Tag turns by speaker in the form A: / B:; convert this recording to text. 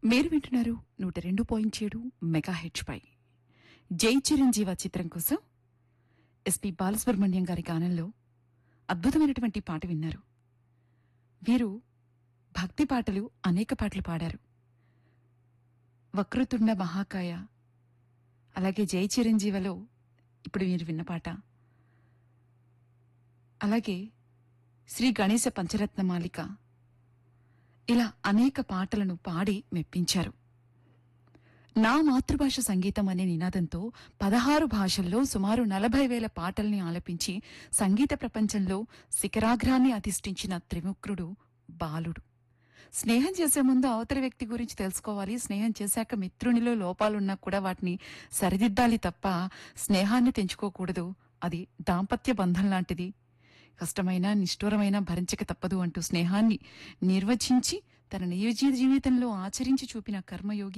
A: మీరు వింటున్నారు నూట రెండు పాయింట్ ఏడు మెగా హెచ్ పై జై చిరంజీవ చిత్రం కోసం ఎస్పి బాలసుబ్రహ్మణ్యం గారి గానంలో అద్భుతమైనటువంటి పాట విన్నారు వీరు భక్తి పాటలు అనేక పాటలు పాడారు వక్రతుండ మహాకాయ అలాగే జై చిరంజీవలో ఇప్పుడు మీరు విన్న పాట అలాగే శ్రీ గణేశ పంచరత్న మాలిక ఇలా అనేక పాటలను పాడి మెప్పించారు నా మాతృభాష సంగీతం అనే నినాదంతో పదహారు భాషల్లో సుమారు నలభై వేల పాటల్ని ఆలపించి సంగీత ప్రపంచంలో శిఖరాగ్రాన్ని అధిష్ఠించిన త్రిముక్రుడు బాలుడు స్నేహం చేసే ముందు అవతలి వ్యక్తి గురించి తెలుసుకోవాలి స్నేహం చేశాక మిత్రునిలో లోపాలున్నా కూడా వాటిని సరిదిద్దాలి తప్ప స్నేహాన్ని తెంచుకోకూడదు అది దాంపత్య బంధం లాంటిది కష్టమైన నిష్ఠూరమైన భరించక తప్పదు అంటూ స్నేహాన్ని నిర్వచించి తన నిజ జీవితంలో ఆచరించి చూపిన కర్మయోగి